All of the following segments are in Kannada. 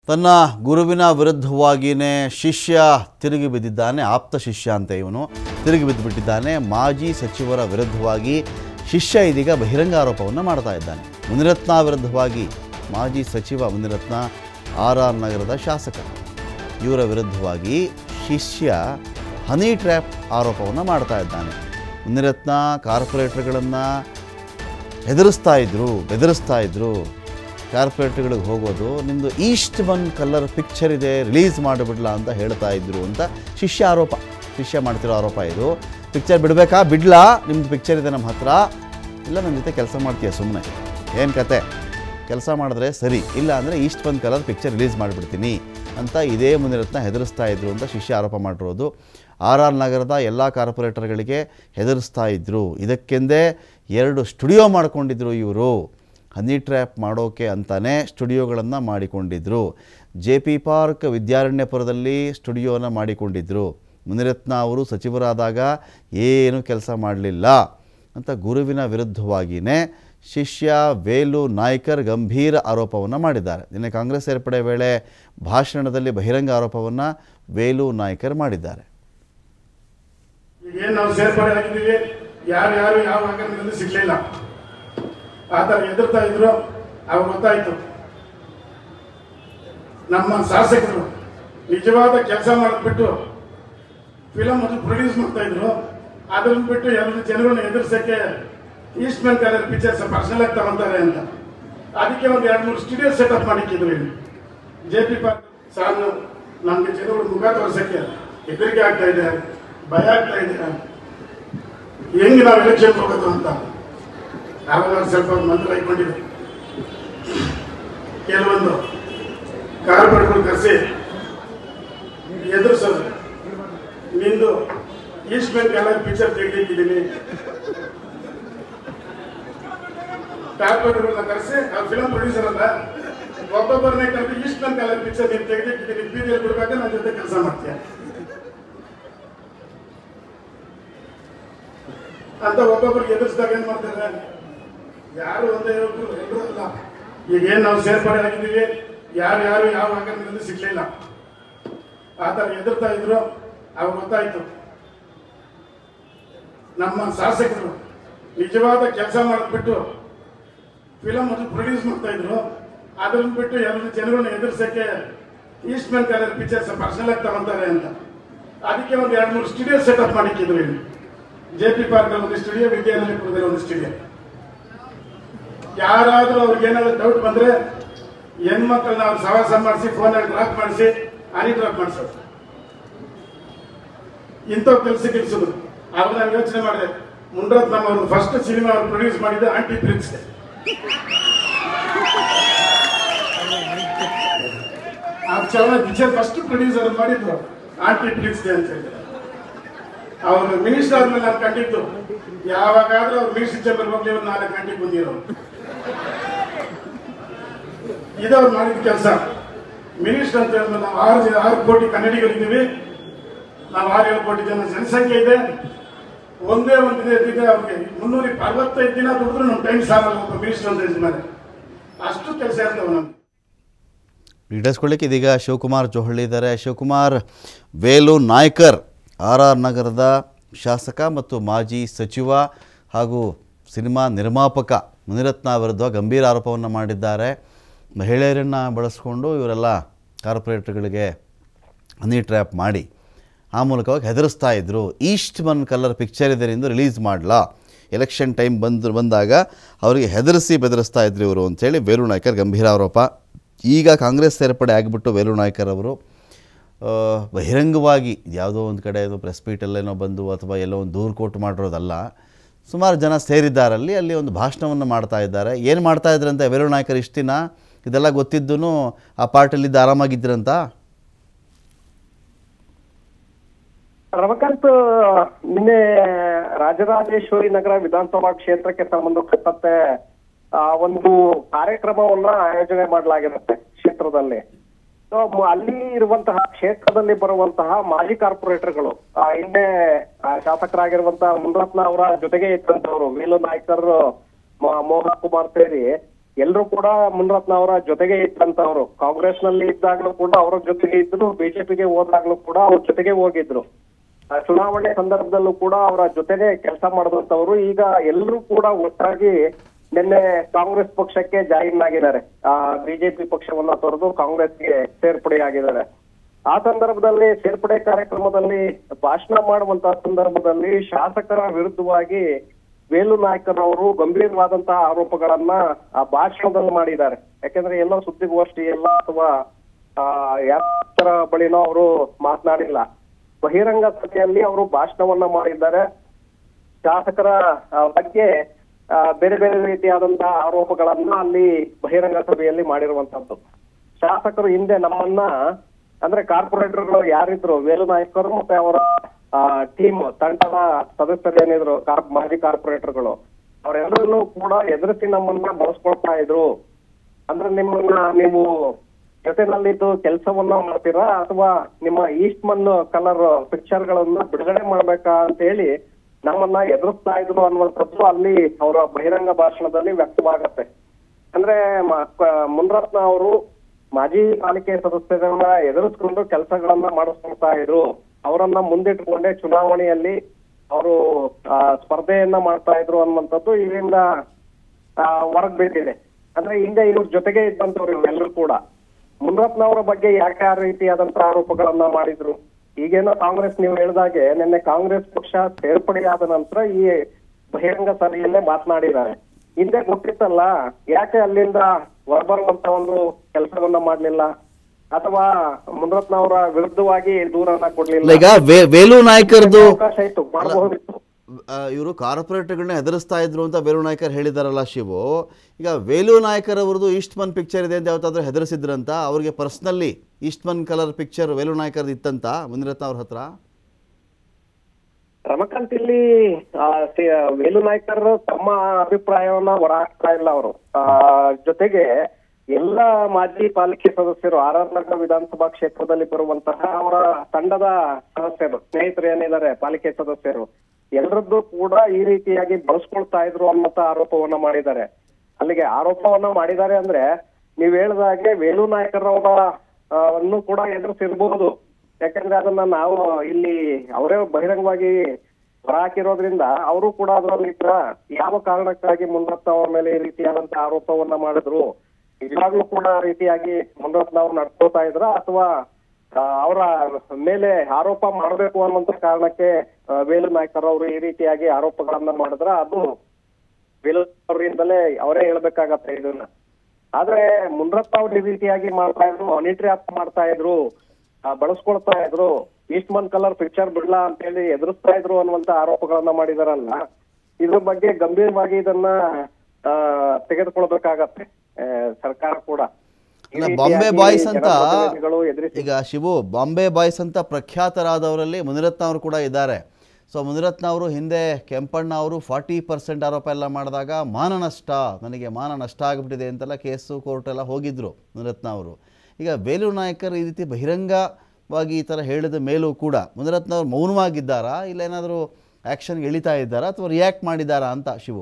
ತನ್ನ ಗುರುವಿನ ವಿರುದ್ಧವಾಗಿಯೇ ಶಿಷ್ಯ ತಿರುಗಿ ಬಿದ್ದಿದ್ದಾನೆ ಆಪ್ತ ಶಿಷ್ಯ ಅಂತ ಇವನು ತಿರುಗಿ ಬಿದ್ದುಬಿಟ್ಟಿದ್ದಾನೆ ಮಾಜಿ ಸಚಿವರ ವಿರುದ್ಧವಾಗಿ ಶಿಷ್ಯ ಇದೀಗ ಬಹಿರಂಗ ಆರೋಪವನ್ನು ಮಾಡ್ತಾ ಇದ್ದಾನೆ ಮುನಿರತ್ನ ವಿರುದ್ಧವಾಗಿ ಮಾಜಿ ಸಚಿವ ಮುನಿರತ್ನ ಆರ್ ಆರ್ ನಗರದ ಶಾಸಕ ಇವರ ವಿರುದ್ಧವಾಗಿ ಶಿಷ್ಯ ಹನಿ ಟ್ರ್ಯಾಪ್ ಆರೋಪವನ್ನು ಮಾಡ್ತಾ ಇದ್ದಾನೆ ಮುನಿರತ್ನ ಕಾರ್ಪೊರೇಟರ್ಗಳನ್ನು ಹೆದರಿಸ್ತಾ ಇದ್ರು ಬೆದರಿಸ್ತಾ ಇದ್ರು ಕಾರ್ಪೊರೇಟ್ಗಳಿಗೆ ಹೋಗೋದು ನಿಮ್ಮದು ಈಸ್ಟ್ ಬನ್ ಕಲರ್ ಪಿಕ್ಚರ್ ಇದೆ ರಿಲೀಸ್ ಮಾಡಿಬಿಡ್ಲಾ ಅಂತ ಹೇಳ್ತಾ ಇದ್ರು ಅಂತ ಶಿಷ್ಯ ಆರೋಪ ಶಿಷ್ಯ ಮಾಡ್ತಿರೋ ಆರೋಪ ಇದು ಪಿಕ್ಚರ್ ಬಿಡಬೇಕಾ ಬಿಡ್ಲಾ ನಿಮ್ಮದು ಪಿಕ್ಚರ್ ಇದೆ ನಮ್ಮ ಹತ್ರ ಇಲ್ಲ ನನ್ನ ಜೊತೆ ಕೆಲಸ ಮಾಡ್ತೀಯ ಸುಮ್ಮನೆ ಏನು ಕತೆ ಕೆಲಸ ಮಾಡಿದ್ರೆ ಸರಿ ಇಲ್ಲ ಅಂದರೆ Eastman colour picture release ಮಾಡಿಬಿಡ್ತೀನಿ ಅಂತ ಇದೇ ಮುನಿರತ್ನ ಹೆದರಿಸ್ತಾ ಇದ್ರು ಅಂತ ಶಿಷ್ಯ ಆರೋಪ ಮಾಡಿರೋದು ಆರ್ ಆರ್ ನಗರದ ಎಲ್ಲ ಕಾರ್ಪೊರೇಟರ್ಗಳಿಗೆ ಹೆದರಿಸ್ತಾ ಇದ್ದರು ಇದಕ್ಕೆಂದೇ ಎರಡು ಸ್ಟುಡಿಯೋ ಮಾಡಿಕೊಂಡಿದ್ರು ಇವರು ಹನಿ ಟ್ರ್ಯಾಪ್ ಮಾಡೋಕೆ ಅಂತಾನೆ ಸ್ಟುಡಿಯೋಗಳನ್ನು ಮಾಡಿಕೊಂಡಿದ್ದರು ಜೆ ಪಿ ಪಾರ್ಕ್ ವಿದ್ಯಾರಣ್ಯಪುರದಲ್ಲಿ ಸ್ಟುಡಿಯೋನ ಮಾಡಿಕೊಂಡಿದ್ದರು ಮುನಿರತ್ನ ಅವರು ಸಚಿವರಾದಾಗ ಏನು ಕೆಲಸ ಮಾಡಲಿಲ್ಲ ಅಂತ ಗುರುವಿನ ವಿರುದ್ಧವಾಗಿಯೇ ಶಿಷ್ಯ ವೇಲು ನಾಯ್ಕರ್ ಗಂಭೀರ ಆರೋಪವನ್ನು ಮಾಡಿದ್ದಾರೆ ನಿನ್ನೆ ಕಾಂಗ್ರೆಸ್ ಸೇರ್ಪಡೆ ವೇಳೆ ಭಾಷಣದಲ್ಲಿ ಬಹಿರಂಗ ಆರೋಪವನ್ನು ವೇಲು ನಾಯ್ಕರ್ ಮಾಡಿದ್ದಾರೆ ಈಗೇನು ನಾವು ಸೇರ್ಪಡೆ ಆಗಿದ್ದೀವಿ ಯಾರು ಯಾರು ಯಾವ ಹಂಗನಲ್ಲಿ ಸಿಗ್ಲಿಲ್ಲ ಆ ಥರ ಎದುರ್ತಾ ಇದ್ರು ಅವಾಗ ಗೊತ್ತಾಯ್ತು ನಮ್ಮ ಶಾಸಕರು ನಿಜವಾದ ಕೆಲಸ ಮಾಡಿಬಿಟ್ಟು ಫಿಲಮ್ ಅದು ಪ್ರೊಡ್ಯೂಸ್ ಮಾಡ್ತಾ ಇದ್ರು ಅದನ್ನ ಬಿಟ್ಟು ಎಲ್ಲ ಜನರನ್ನ ಎದುರಿಸಕ್ಕೆ Eastman colour pictures personal ಆಗಿ ತಗೊಂತಾರೆ ಅಂತ ಅದಕ್ಕೆ ಒಂದು ಎರಡು ಮೂರು ಸ್ಟುಡಿಯೋ ಸೆಟಪ್ ಮಾಡಿಕ್ಕಿದ್ರು ಇಲ್ಲಿ ಜೆ ಪಿ ಪಾರ್ಕ್ ಸಾರ್ ನಮ್ಗೆ ಜನಗಳು ಮುಖ ತೋರ್ಸಕ್ಕೆ ಹೆದರಿಕೆ ಆಗ್ತಾ ಇದೆ ಭಯ ಆಗ್ತಾ ಇದೆ ಹೆಂಗೆ ನಾವು ಎಲೆಕ್ಷನ್ ಹೋಗೋದು ಅಂತ ಆವಾಗ ಅವ್ರು ಸ್ವಲ್ಪ ಮಂತ್ರ ಇಟ್ಕೊಂಡಿದ್ರು ಕೆಲವೊಂದು ಕಾರ್ಪೊರೇಟ್ಗಳು ಕರೆಸಿ ಎದುರಿಸೋದು ನಿಂದು ಈಸ್ಟ್ ಬ್ಯಾಂಕ್ ಎಲ್ಲ ಪಿಕ್ಚರ್ ತೆಗೆದಿದ್ದೀನಿ ಕಾರ್ಪೊರೇಟ್ಗಳನ್ನ ಕರೆಸಿ ಆ ಫಿಲಂ ಪ್ರೊಡ್ಯೂಸರ್ ಅಲ್ಲ ಒಬ್ಬೊಬ್ಬರನ್ನೇ ಕರೆದು ಈಸ್ಟ್ ಬ್ಯಾಂಕ್ ಎಲ್ಲ ಪಿಕ್ಚರ್ ನೀನು ತೆಗೆದಿದ್ದೀನಿ ಬೀದಿಯಲ್ಲಿ ಬಿಡ್ಬೇಕಾದ್ರೆ ನನ್ನ ಜೊತೆ ಕೆಲಸ ಮಾಡ್ತೀಯ ಅಂತ ಒಬ್ಬೊಬ್ಬರಿಗೆ ಎದುರಿಸಿದಾಗ ಏನ್ ಮಾಡ್ತಾರೆ ಯಾರು ಒಂದೇ ಒಬ್ರು ಎಲ್ಲರೂ ಅಲ್ಲ ಈಗ ಏನ್ ನಾವು ಸೇರ್ಪಡೆ ಆಗಿದ್ದೀವಿ ಯಾರು ಯಾರು ಯಾವ ಹಂಗನಲ್ಲಿ ಸಿಗ್ಲಿಲ್ಲ ಆ ಥರ ಎದುರ್ತಾ ಇದ್ರು ಅವಾಗ ಗೊತ್ತಾಯ್ತು ನಮ್ಮ ಶಾಸಕರು ನಿಜವಾದ ಕೆಲಸ ಮಾಡಿಬಿಟ್ಟು ಫಿಲಮ್ ಅದು ಪ್ರೊಡ್ಯೂಸ್ ಮಾಡ್ತಾ ಇದ್ರು ಅದನ್ನ ಬಿಟ್ಟು ಎಲ್ಲ ಜನರನ್ನ ಎದುರಿಸಕ್ಕೆ Eastman colour pictures personal ಆಗಿ ತಗೊಂತಾರೆ ಅಂತ ಅದಕ್ಕೆ ಒಂದು ಎರಡು ಮೂರು ಸ್ಟುಡಿಯೋ ಸೆಟಪ್ ಮಾಡಿಕ್ಕಿದ್ರು ಇಲ್ಲಿ ಜೆ ಪಿ ಪಾರ್ಕ್ ಒಂದು ಸ್ಟುಡಿಯೋ ವಿದ್ಯಾನಿಲಯಪುರದಲ್ಲಿ ಒಂದು ಸ್ಟುಡಿಯೋ ಯಾರಾದ್ರೂ ಅವ್ರಿಗೆ ಏನಾದ್ರು ಡೌಟ್ ಬಂದ್ರೆ ಹೆಣ್ಮಕ್ಳನ್ನ ಅವ್ರು ಸವಾಸ ಮಾಡಿಸಿ ಫೋನಲ್ಲಿ ಡ್ರಾಪ್ ಮಾಡಿಸಿ ಹನಿ ಡ್ರಾಪ್ ಮಾಡಿಸೋದು ಇಂಥ ಕೆಲಸ ಕೆಲಸದು ಆಗ ನಾನು ಯೋಚನೆ ಮಾಡಿದೆ ಮುಂಡ್ರತ್ ನಮ್ಮ ಅವ್ರು ಫಸ್ಟ್ ಸಿನಿಮಾ ಅವ್ರು ಪ್ರೊಡ್ಯೂಸ್ ಮಾಡಿದ್ದು ಆಂಟಿ ಪ್ರಿನ್ಸ್ ಆ ಚಲನ ಪಿಕ್ಚರ್ ಫಸ್ಟ್ ಪ್ರೊಡ್ಯೂಸರ್ ಮಾಡಿದ್ರು ಆಂಟಿ ಪ್ರಿನ್ಸ್ ಅಂತ ಹೇಳಿ ಅವರು ಮಿನಿಸ್ಟರ್ ಆದ್ಮೇಲೆ ನಾನು ಕಂಡಿದ್ದು ಯಾವಾಗಾದ್ರೂ ಅವ್ರು ಮಿನಿಸ್ಟರ್ ಚೇಂಬರ್ ಹೋಗ್ಲಿ ಒಂದು ನಾಲ್ಕು ಗಂಟೆಗೆ ಬಂದಿರೋರು ಇದು ಅವ್ರು ಮಾಡಿದ ಕೆಲಸ ಮಿನಿಸ್ಟರ್ ಅಂತ ಹೇಳಿದ್ರೆ ನಾವು ಆರು ಜನ ಆರು ಕೋಟಿ ಕನ್ನಡಿಗರಿದ್ದೀವಿ ನಾವು ಆರು ಏಳು ಕೋಟಿ ಜನ ಜನಸಂಖ್ಯೆ ಇದೆ ಒಂದೇ ಒಂದು ಇದೆ ಇದೆ ಅವ್ರಿಗೆ ಮುನ್ನೂರ ಅರವತ್ತೈದು ದಿನ ದುಡಿದ್ರು ನಮ್ಮ ಟೈಮ್ ಸಾಲಲ್ಲ ಒಬ್ಬ ಮಿನಿಸ್ಟರ್ ಅಂತ ಹೇಳಿದ್ಮೇಲೆ ಅಷ್ಟು ಕೆಲಸ ಇರ್ತವೆ ನಮ್ಗೆ ಈಡೇರಿಸ್ಕೊಳ್ಳಿಕ್ಕೆ ಇದೀಗ ಶಿವಕುಮಾರ್ ಜೋಹಳ್ಳಿ ಇದ್ದಾರೆ ಶಿವಕುಮಾರ್ ವೇಲು ನಾಯ್ಕರ್ ಆರ್ ಆರ್ ನಗರದ ಶಾಸಕ ಮತ್ತು ಮಾಜಿ ಸಚಿವ ಹಾಗೂ ಸಿನಿಮಾ ನಿರ್ಮಾಪಕ ಮುನಿರತ್ನ ವಿರುದ್ಧ ಗಂಭೀರ ಆರೋಪವನ್ನು ಮಾಡಿದ್ದಾರೆ ಮಹಿಳೆಯರನ್ನು ಬಳಸ್ಕೊಂಡು ಇವರೆಲ್ಲ ಕಾರ್ಪೊರೇಟ್ಗಳಿಗೆ ಹನಿ ಟ್ರ್ಯಾಪ್ ಮಾಡಿ ಆ ಮೂಲಕವಾಗಿ ಹೆದರಿಸ್ತಾ ಇದ್ದರು ಈಸ್ಟ್ ಬನ್ ಕಲರ್ ಪಿಕ್ಚರ್ ಇದರಿಂದ ರಿಲೀಸ್ ಮಾಡಲಾ ಎಲೆಕ್ಷನ್ ಟೈಮ್ ಬಂದು ಬಂದಾಗ ಅವರಿಗೆ ಹೆದರಿಸಿ ಬೆದರಿಸ್ತಾ ಇದ್ರು ಇವರು ಅಂಥೇಳಿ ವೇಲು ನಾಯ್ಕರ್ ಗಂಭೀರ ಆರೋಪ ಈಗ ಕಾಂಗ್ರೆಸ್ ಸೇರ್ಪಡೆ ಆಗಿಬಿಟ್ಟು ವೇಲು ನಾಯ್ಕರ್ ಅವರು ಆ, ಬಹಿರಂಗವಾಗಿ ಯಾವುದೋ ಒಂದು ಕಡೆ ಇದು ಪ್ರೆಸ್ ಮೀಟಲ್ಲೇನೋ ಬಂದು ಅಥವಾ ಎಲ್ಲೋ ಒಂದು ದೂರು ಕೊಟ್ಟು ಮಾಡಿರೋದಲ್ಲ ಸುಮಾರು ಜನ ಸೇರಿದ್ದಾರಲ್ಲಿ ಅಲ್ಲಿ ಒಂದು ಭಾಷಣವನ್ನು ಮಾಡ್ತಾ ಇದ್ದಾರೆ ಏನು ಮಾಡ್ತಾ ಇದ್ರಂತೆ ವೇಲು ನಾಯ್ಕರ್ ಇಷ್ಟು ದಿನ ಇದೆಲ್ಲ ಗೊತ್ತಿದ್ದೂ ಆ ಪಾರ್ಟಿಲಿದ್ದು ಆರಾಮಾಗಿದ್ದರಂತ ರಮಕಾಂತ್ ನಿನ್ನೆ ರಾಜರಾಜೇಶ್ವರಿ ನಗರ ವಿಧಾನಸಭಾ ಕ್ಷೇತ್ರಕ್ಕೆ ಸಂಬಂಧಪಟ್ಟಂತೆ ಆ, ಒಂದು ಕಾರ್ಯಕ್ರಮವನ್ನ ಆಯೋಜನೆ ಮಾಡಲಾಗಿರುತ್ತೆ ಕ್ಷೇತ್ರದಲ್ಲಿ ಸೊ ಅಲ್ಲಿ ಇರುವಂತಹ ಕ್ಷೇತ್ರದಲ್ಲಿ ಬರುವಂತಹ ಮಾಜಿ ಕಾರ್ಪೊರೇಟರ್ಗಳು ಆ, ಹಿಂದೆ ಆ, ಶಾಸಕರಾಗಿರುವಂತಹ ಮುನರತ್ನ ಅವರ ಜೊತೆಗೆ ಇದ್ದಂತವ್ರು ವೇಲು ನಾಯ್ಕರ್ ಮ- ಮೋಹನ್ ಕುಮಾರ್ ಸೇರಿ ಎಲ್ಲರೂ ಕೂಡ ಮುನ್ರತ್ನ ಅವರ ಜೊತೆಗೆ ಇದ್ದಂತವ್ರು ಕಾಂಗ್ರೆಸ್ ನಲ್ಲಿ ಇದ್ದಾಗ್ಲೂ ಕೂಡ ಅವರ ಜೊತೆಗೆ ಇದ್ರು ಬಿಜೆಪಿಗೆ ಹೋದಾಗ್ಲೂ ಕೂಡ ಅವ್ರ ಜೊತೆಗೆ ಹೋಗಿದ್ರು ಆ ಚುನಾವಣೆ ಸಂದರ್ಭದಲ್ಲೂ ಕೂಡ ಅವರ ಜೊತೆಗೆ ಕೆಲಸ ಮಾಡಿದಂತವ್ರು ಈಗ ಎಲ್ಲರೂ ಕೂಡ ಒಟ್ಟಾಗಿ ನಿನ್ನೆ ಕಾಂಗ್ರೆಸ್ ಪಕ್ಷಕ್ಕೆ ಜಾಯಿನ್ ಆಗಿದ್ದಾರೆ ಆ ಬಿಜೆಪಿ ಪಕ್ಷವನ್ನ ತೊರೆದು ಕಾಂಗ್ರೆಸ್ಗೆ ಸೇರ್ಪಡೆಯಾಗಿದ್ದಾರೆ ಆ ಸಂದರ್ಭದಲ್ಲಿ ಸೇರ್ಪಡೆ ಕಾರ್ಯಕ್ರಮದಲ್ಲಿ ಭಾಷಣ ಮಾಡುವಂತಹ ಸಂದರ್ಭದಲ್ಲಿ ಶಾಸಕರ ವಿರುದ್ಧವಾಗಿ ವೇಲು ನಾಯ್ಕರವರು ಗಂಭೀರವಾದಂತಹ ಆರೋಪಗಳನ್ನ ಆ ಭಾಷಣದಲ್ಲಿ ಮಾಡಿದ್ದಾರೆ ಯಾಕಂದ್ರೆ ಎಲ್ಲೋ ಸುದ್ದಿಗೋಷ್ಠಿ ಎಲ್ಲ ಅಥವಾ ಆ ಯಾರ ಬಳಿನೋ ಅವರು ಮಾತನಾಡಿಲ್ಲ ಬಹಿರಂಗ ಸಭೆಯಲ್ಲಿ ಅವರು ಭಾಷಣವನ್ನ ಮಾಡಿದ್ದಾರೆ ಶಾಸಕರ ಆ, ಬಗ್ಗೆ ಆ, ಬೇರೆ ಬೇರೆ ರೀತಿಯಾದಂತಹ ಆರೋಪಗಳನ್ನ ಅಲ್ಲಿ ಬಹಿರಂಗ ಸಭೆಯಲ್ಲಿ ಮಾಡಿರುವಂತದ್ದು ಶಾಸಕರು ಹಿಂದೆ ನಮ್ಮನ್ನ ಅಂದ್ರೆ ಕಾರ್ಪೊರೇಟರ್ಗಳು ಯಾರಿದ್ರು ವೇಲು ನಾಯಕರು ಮತ್ತೆ ಅವರ ಟೀಮ್ ತಂಡದ ಸದಸ್ಯರು ಏನಿದ್ರು ಕಾರ್- ಮಾಜಿ ಕಾರ್ಪೊರೇಟರ್ಗಳು ಅವರೆಲ್ಲರನ್ನೂ ಕೂಡ ಎದುರಿಸಿ ನಮ್ಮನ್ನ ಬಳಸ್ಕೊಳ್ತಾ ಇದ್ರು ಅಂದ್ರೆ ನಿಮ್ಮನ್ನ ನೀವು ಜೊತೆನಲ್ಲಿದ್ದು ಕೆಲಸವನ್ನ ಮಾಡ್ತೀರಾ ಅಥವಾ ನಿಮ್ಮ ಈಸ್ಟ್ ಮನ್ ಕಲರ್ ಪಿಕ್ಚರ್ ಗಳನ್ನ ಬಿಡುಗಡೆ ಮಾಡ್ಬೇಕಾ ಅಂತ ಹೇಳಿ ನಮ್ಮನ್ನ ಎದುರಿಸ್ತಾ ಇದ್ರು ಅನ್ನುವಂಥದ್ದು ಅಲ್ಲಿ ಅವರ ಬಹಿರಂಗ ಭಾಷಣದಲ್ಲಿ ವ್ಯಕ್ತವಾಗತ್ತೆ ಅಂದ್ರೆ ಮ- ಕ- ಮುನ್ರತ್ನ ಅವರು ಮಾಜಿ ಪಾಲಿಕೆ ಸದಸ್ಯರನ್ನ ಎದುರಿಸ್ಕೊಂಡು ಕೆಲಸಗಳನ್ನ ಮಾಡಿಸ್ಕೊಳ್ತಾ ಇದ್ರು ಅವರನ್ನ ಮುಂದಿಟ್ಟುಕೊಂಡೇ ಚುನಾವಣೆಯಲ್ಲಿ ಅವರು ಸ್ಪರ್ಧೆಯನ್ನ ಮಾಡ್ತಾ ಇದ್ರು ಅನ್ನುವಂಥದ್ದು ಇದರಿಂದ ಹೊರಗ್ ಬಿದ್ದಿದೆ ಅಂದ್ರೆ ಹಿಂದೆ ಇವ್ರ ಜೊತೆಗೆ ಇದ್ದಂತವ್ರು ಇವರೆಲ್ಲರೂ ಕೂಡ ಮುನ್ರತ್ನ ಅವರ ಬಗ್ಗೆ ಯಾಕೆ ಆ ರೀತಿಯಾದಂತಹ ಆರೋಪಗಳನ್ನ ಮಾಡಿದ್ರು ಈಗೇನೋ ಕಾಂಗ್ರೆಸ್ ನೀವು ಹೇಳ್ದಾಗೆ ನಿನ್ನೆ ಕಾಂಗ್ರೆಸ್ ಪಕ್ಷ ಸೇರ್ಪಡೆಯಾದ ನಂತರ ಈ ಬಹಿರಂಗ ಸಭೆಯಲ್ಲೇ ಮಾತನಾಡಿದ್ದಾರೆ ಹಿಂದೆ ಗೊತ್ತಿತ್ತಲ್ಲ ಯಾಕೆ ಅಲ್ಲಿಂದ ಹೊರಬರುವಂತ ಒಂದು ಕೆಲಸವನ್ನ ಮಾಡ್ಲಿಲ್ಲ ಅಥವಾ ಮುನ್ರತ್ನ ಅವರ ವಿರುದ್ಧವಾಗಿ ದೂರನ್ನ ಕೊಡ್ಲಿಲ್ಲ ಈಗ ವೇ- ವೇಲು ನಾಯ್ಕರ್ದು ಅವಕಾಶ ಇತ್ತು ಮಾಡಬಹುದಿತ್ತು ಇವರು ಕಾರ್ಪೊರೇಟರ್ಗಳನ್ನ ಎದುರಿಸ್ತಾ ಇದ್ರು ಅಂತ ವೇಲು ನಾಯ್ಕರ್ ಹೇಳಿದಾರಲ್ಲ ಶಿವು ಈಗ ವೇಲು ನಾಯ್ಕರ್ ಅವ್ರದ್ದು ಈಸ್ಟ್ಮನ್ ಪಿಕ್ಚರ್ ಇದೆ ಅಂತ ಯಾವತ್ತಾದ್ರೂ ಹೆದರಿಸಿದ್ರಂತ ಅವ್ರಿಗೆ ಪರ್ಸ್ನಲ್ಲಿ ಈಸ್ಟ್ಮನ್ ಕಲರ್ ಪಿಕ್ಚರ್ ವೇಲು ನಾಯ್ಕರ್ದು ಇತ್ತಂತ ಮುನಿರತ್ನ ಅವ್ರ ಹತ್ರ ರಮಕಾಂತ್ ಇಲ್ಲಿ ಆ, ಸಿ- ವೇಲು ನಾಯ್ಕರ್ ತಮ್ಮ ಅಭಿಪ್ರಾಯವನ್ನ ಹೊರಹಾಕ್ತಾ ಇಲ್ಲ ಅವರು ಜೊತೆಗೆ ಎಲ್ಲ ಮಾಜಿ ಪಾಲಿಕೆ ಸದಸ್ಯರು ಆರ್ ಆರ್ ನಗರ ವಿಧಾನಸಭಾ ಕ್ಷೇತ್ರದಲ್ಲಿ ಬರುವಂತಹ ಅವರ ತಂಡದ ಸದಸ್ಯರು ಸ್ನೇಹಿತರು ಏನಿದ್ದಾರೆ ಪಾಲಿಕೆ ಸದಸ್ಯರು ಎಲ್ಲರದ್ದು ಕೂಡ ಈ ರೀತಿಯಾಗಿ ಬಳಸ್ಕೊಳ್ತಾ ಇದ್ರು ಅನ್ನೋಂತ ಆರೋಪವನ್ನ ಮಾಡಿದ್ದಾರೆ ಅಲ್ಲಿಗೆ ಆರೋಪವನ್ನ ಮಾಡಿದ್ದಾರೆ ಅಂದ್ರೆ ನೀವ್ ಹೇಳ್ದಾಗೆ ವೇಲು ನಾಯಕರವರ ಆ, ಅನ್ನು ಕೂಡ ಎದುರಿಸಿರ್ಬಹುದು ಯಾಕಂದ್ರೆ ಅದನ್ನ ನಾವು ಇಲ್ಲಿ ಅವರೇ ಬಹಿರಂಗವಾಗಿ ಹೊರಹಾಕಿರೋದ್ರಿಂದ ಅವರು ಕೂಡ ಅದರಲ್ಲಿ ಇದ್ರ ಯಾವ ಕಾರಣಕ್ಕಾಗಿ ಮುನ್ರತ್ನ ಅವ್ರ ಮೇಲೆ ಈ ರೀತಿಯಾದಂತಹ ಆರೋಪವನ್ನ ಮಾಡಿದ್ರು ನಿಜವಾಗ್ಲೂ ಕೂಡ ಆ ರೀತಿಯಾಗಿ ಮುನ್ರತ್ನ ಅವ್ರು ನಡ್ಕೋತಾ ಇದ್ರ ಅಥವಾ ಆ, ಅವರ ಮೇಲೆ ಆರೋಪ ಮಾಡಬೇಕು ಅನ್ನುವಂತ ಕಾರಣಕ್ಕೆ ಆ, ವೇಲು ನಾಯ್ಕರ್ ಅವರು ಈ ರೀತಿಯಾಗಿ ಆರೋಪಗಳನ್ನ ಮಾಡಿದ್ರ ಅದು ವೇಲು ಅವರಿಂದಲೇ ಅವರೇ ಹೇಳ್ಬೇಕಾಗತ್ತೆ ಇದನ್ನ ಆದ್ರೆ ಮುನ್ರತ್ನ ಅವ್ರು ಈ ರೀತಿಯಾಗಿ ಮಾಡ್ತಾ ಇದ್ರು ಹನಿ ಟ್ರ್ಯಾಪ್ ಮಾಡ್ತಾ ಇದ್ರು ಆ, ಬಳಸ್ಕೊಳ್ತಾ ಇದ್ರು ಈಸ್ಟ್ ಮನ್ ಕಲರ್ ಪಿಕ್ಚರ್ ಬಿಡ್ಲಾ ಅಂತ ಹೇಳಿ ಎದುರಿಸ್ತಾ ಇದ್ರು ಅನ್ನುವಂತ ಆರೋಪಗಳನ್ನ ಮಾಡಿದಾರಲ್ಲ ಇದ್ರ ಬಗ್ಗೆ ಗಂಭೀರವಾಗಿ ಇದನ್ನ ಆ, ತೆಗೆದುಕೊಳ್ಬೇಕಾಗತ್ತೆ ಆ, ಸರ್ಕಾರ ಕೂಡ ಈ ಅಲ್ಲ, ರೀತಿಯಾಗಿ ಬಾಂಬೆ ಬಾಯ್ಸ್ ಅಂತ ಜನಪ್ರತಿನಿಧಿಗಳು ಎದುರಿಸಿ ಈಗ ಶಿವು ಬಾಂಬೆ ಬಾಯ್ಸ್ ಅಂತ ಪ್ರಖ್ಯಾತರಾದವರಲ್ಲಿ ಮುನಿರತ್ನ ಅವರು ಕೂಡ ಇದ್ದಾರೆ ಸೊ ಮುನಿರತ್ನ ಅವರು ಹಿಂದೆ ಕೆಂಪಣ್ಣ ಅವರು ಫಾರ್ಟಿ ಪರ್ಸೆಂಟ್ ಆರೋಪ ಎಲ್ಲ ಮಾಡಿದಾಗ ಮಾನ ನಷ್ಟ ನನಗೆ ಮಾನ ನಷ್ಟ ಆಗಿಬಿಟ್ಟಿದೆ ಅಂತೆಲ್ಲ ಕೇಸು ಕೋರ್ಟ್ ಎಲ್ಲ ಹೋಗಿದ್ರು ಮುನಿರತ್ನ ಅವರು ಈಗ ವೇಲು ನಾಯಕರ್ ಈ ರೀತಿ ಬಹಿರಂಗವಾಗಿ ಈ ಥರ ಹೇಳಿದ ಮೇಲೂ ಕೂಡ ಮುನಿರತ್ನ ಅವರು ಮೌನವಾಗಿದ್ದಾರಾ ಇಲ್ಲ ಏನಾದರೂ ಆ್ಯಕ್ಷನ್ಗೆ ಇಳಿತಾ ಇದ್ದಾರಾ ಅಥವಾ ರಿಯಾಕ್ಟ್ ಮಾಡಿದ್ದಾರಾ ಅಂತ ಶಿವು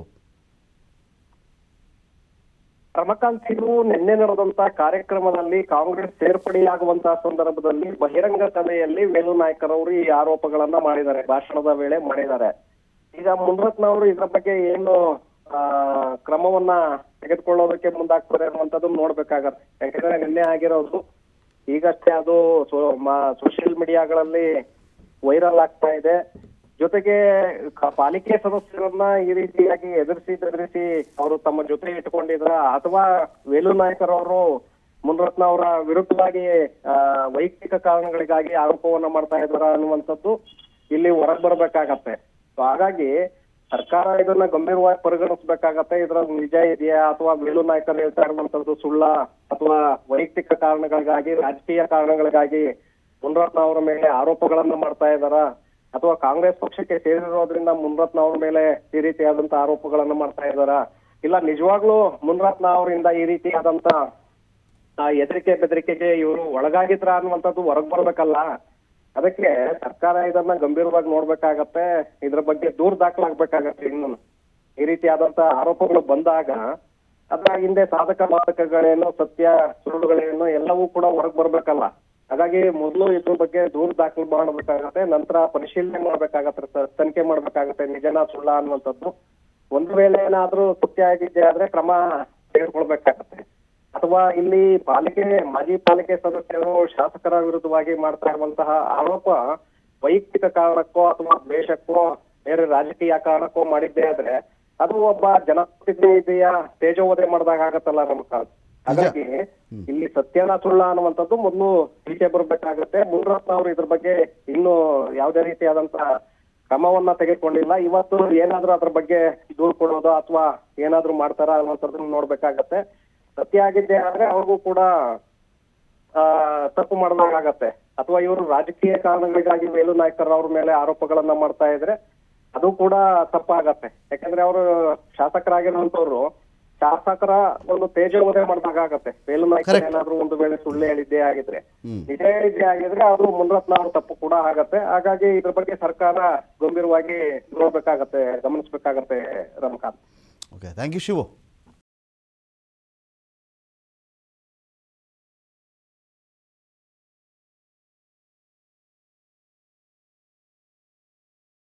ರಮಕಾಂತ್ ಇದು ನಿನ್ನೆ ನಡೆದಂತ ಕಾರ್ಯಕ್ರಮದಲ್ಲಿ ಕಾಂಗ್ರೆಸ್ ಸೇರ್ಪಡೆಯಾಗುವಂತಹ ಸಂದರ್ಭದಲ್ಲಿ ಬಹಿರಂಗ ಸಭೆಯಲ್ಲಿ ವೇಲು ನಾಯ್ಕರ್ ಅವರು ಈ ಆರೋಪಗಳನ್ನ ಮಾಡಿದ್ದಾರೆ ಭಾಷಣದ ವೇಳೆ ಮಾಡಿದ್ದಾರೆ ಈಗ ಮುನ್ರತ್ನ ಅವರು ಇದ್ರ ಬಗ್ಗೆ ಏನು ಆ, ಕ್ರಮವನ್ನ ತೆಗೆದುಕೊಳ್ಳೋದಕ್ಕೆ ಮುಂದಾಗ್ತಾರೆ ಅನ್ನುವಂಥದ್ದು ನೋಡ್ಬೇಕಾಗತ್ತೆ ಯಾಕಂದ್ರೆ ನಿನ್ನೆ ಆಗಿರೋದು ಈಗಷ್ಟೇ ಅದು ಸೋಷಿಯಲ್ ಮೀಡಿಯಾಗಳಲ್ಲಿ ವೈರಲ್ ಆಗ್ತಾ ಇದೆ ಜೊತೆಗೆ ಕ- ಪಾಲಿಕೆ ಸದಸ್ಯರನ್ನ ಈ ರೀತಿಯಾಗಿ ಎದುರಿಸಿ ಬೆದರಿಸಿ ಅವರು ತಮ್ಮ ಜೊತೆ ಇಟ್ಕೊಂಡಿದ್ರ ಅಥವಾ ವೇಲು ನಾಯಕರ್ ಅವರು ಮುನ್ರತ್ನ ಅವರ ವಿರುದ್ಧವಾಗಿ ಆ, ವೈಯಕ್ತಿಕ ಕಾರಣಗಳಿಗಾಗಿ ಆರೋಪವನ್ನ ಮಾಡ್ತಾ ಇದಾರ ಅನ್ನುವಂಥದ್ದು ಇಲ್ಲಿ ಹೊರಗ್ ಬರ್ಬೇಕಾಗತ್ತೆ So ಹಾಗಾಗಿ ಸರ್ಕಾರ ಇದನ್ನ ಗಂಭೀರವಾಗಿ ಪರಿಗಣಿಸ್ಬೇಕಾಗತ್ತೆ ಇದ್ರಲ್ಲಿ ನಿಜ ಇದೆಯಾ ಅಥವಾ ವೇಲು ನಾಯಕರು ಹೇಳ್ತಾ ಇರುವಂತದ್ದು ಸುಳ್ಳ ಅಥವಾ ವೈಯಕ್ತಿಕ ಕಾರಣಗಳಿಗಾಗಿ ರಾಜಕೀಯ ಕಾರಣಗಳಿಗಾಗಿ ಮುನ್ರತ್ನ ಅವರ ಮೇಲೆ ಆರೋಪಗಳನ್ನ ಮಾಡ್ತಾ ಇದಾರ ಅಥವಾ ಕಾಂಗ್ರೆಸ್ ಪಕ್ಷಕ್ಕೆ ಸೇರಿರೋದ್ರಿಂದ ಮುನ್ರತ್ನ ಅವ್ರ ಮೇಲೆ ಈ ರೀತಿಯಾದಂತ ಆರೋಪಗಳನ್ನ ಮಾಡ್ತಾ ಇದಾರ ಇಲ್ಲ ನಿಜವಾಗ್ಲೂ ಮುನ್ರತ್ನ ಅವರಿಂದ ಈ ರೀತಿಯಾದಂತ ಆ ಹೆದರಿಕೆ ಬೆದರಿಕೆಗೆ ಇವರು ಒಳಗಾಗಿದ್ರ ಅನ್ನುವಂಥದ್ದು ಹೊರಗ್ ಬರ್ಬೇಕಲ್ಲ ಅದಕ್ಕೆ ಸರ್ಕಾರ ಇದನ್ನ ಗಂಭೀರವಾಗಿ ನೋಡ್ಬೇಕಾಗತ್ತೆ ಇದ್ರ ಬಗ್ಗೆ ದೂರ್ ದಾಖಲಾಗ್ಬೇಕಾಗತ್ತೆ ಇನ್ನು ಈ ರೀತಿಯಾದಂತ ಆರೋಪಗಳು ಬಂದಾಗ ಅದರ ಹಿಂದೆ ಸಾಧಕ ಬಾಧಕಗಳೇನು ಸತ್ಯ ಸುಳ್ಳುಗಳೇನು ಎಲ್ಲವೂ ಕೂಡ ಹೊರಗ್ ಬರ್ಬೇಕಲ್ಲ ಹಾಗಾಗಿ ಮೊದಲು ಇದ್ರ ಬಗ್ಗೆ ದೂರು ದಾಖಲು ಮಾಡಬೇಕಾಗತ್ತೆ ನಂತರ ಪರಿಶೀಲನೆ ಮಾಡ್ಬೇಕಾಗತ್ತೆ ತ- ತನಿಖೆ ಮಾಡ್ಬೇಕಾಗತ್ತೆ ನಿಜನಾ ಸುಳ್ಳ ಅನ್ನುವಂಥದ್ದು ಒಂದು ವೇಳೆ ಏನಾದ್ರೂ ಸತ್ಯ ಆಗಿದ್ದೆ ಆದ್ರೆ ಕ್ರಮ ತೆಗೆದುಕೊಳ್ಬೇಕಾಗತ್ತೆ ಅಥವಾ ಇಲ್ಲಿ ಪಾಲಿಕೆ ಮಾಜಿ ಪಾಲಿಕೆ ಸದಸ್ಯರು ಶಾಸಕರ ವಿರುದ್ಧವಾಗಿ ಮಾಡ್ತಾ ಇರುವಂತಹ ಆರೋಪ ವೈಯಕ್ತಿಕ ಕಾರಣಕ್ಕೋ ಅಥವಾ ದ್ವೇಷಕ್ಕೋ ಬೇರೆ ರಾಜಕೀಯ ಕಾರಣಕ್ಕೋ ಮಾಡಿದ್ದೇ ಆದ್ರೆ ಅದು ಒಬ್ಬ ಜನಪ್ರತಿನಿಧಿಯ ತೇಜೋವಧೆ ಮಾಡಿದಾಗ ಆಗತ್ತಲ್ಲ ರಮಕಾಂತ್ ಹಾಗಾಗಿ ಇಲ್ಲಿ ಸತ್ಯನ ಸುಳ್ಳ ಅನ್ನುವಂಥದ್ದು ಮೊದಲು ಟೀಕೆ ಬರ್ಬೇಕಾಗತ್ತೆ ಮುನ್ರತ್ನ ಅವರು ಇದ್ರ ಬಗ್ಗೆ ಇನ್ನು ಯಾವುದೇ ರೀತಿಯಾದಂತಹ ಕ್ರಮವನ್ನ ತೆಗೆದುಕೊಂಡಿಲ್ಲ ಇವತ್ತು ಏನಾದ್ರೂ ಅದ್ರ ಬಗ್ಗೆ ದೂರು ಕೊಡೋದು ಅಥವಾ ಏನಾದ್ರೂ ಮಾಡ್ತಾರ ಅನ್ನುವಂಥದ್ದನ್ನ ನೋಡ್ಬೇಕಾಗತ್ತೆ ಸತ್ಯ ಆಗಿದ್ದೆ ಆದ್ರೆ ಅವ್ರಿಗೂ ಕೂಡ ಆ ತಪ್ಪು ಮಾಡಿದಾಗತ್ತೆ ಅಥವಾ ಇವರು ರಾಜಕೀಯ ಕಾರಣಗಳಿಗಾಗಿ ಮೇಲು ನಾಯಕರ ಅವ್ರ ಮೇಲೆ ಆರೋಪಗಳನ್ನ ಮಾಡ್ತಾ ಇದ್ರೆ ಅದು ಕೂಡ ತಪ್ಪಾಗತ್ತೆ ಯಾಕಂದ್ರೆ ಅವರು ಶಾಸಕರಾಗಿರುವಂತವ್ರು ಶಾಸಕರ ಒಂದು ತೇಜೋವಧೆ ಮಾಡಿದಾಗತ್ತೆ ಮೇಲು ನಾಯಕರು Correct. ಏನಾದ್ರೂ ಒಂದು ವೇಳೆ ಸುಳ್ಳು ಹೇಳಿದ್ದೇ ಆಗಿದ್ರೆ ಹ್ಮ್. ನಿಜ ಹೇಳಿದ್ದೇ ಆಗಿದ್ರೆ ಅದು ಮುನ್ರತ್ನ ಅವ್ರ ತಪ್ಪು ಕೂಡ ಆಗತ್ತೆ ಹಾಗಾಗಿ ಇದ್ರ ಬಗ್ಗೆ ಸರ್ಕಾರ ಗಂಭೀರವಾಗಿ ನೋಡ್ಬೇಕಾಗತ್ತೆ ಗಮನಿಸ್ಬೇಕಾಗತ್ತೆ Ramakanth okay thank you Shivu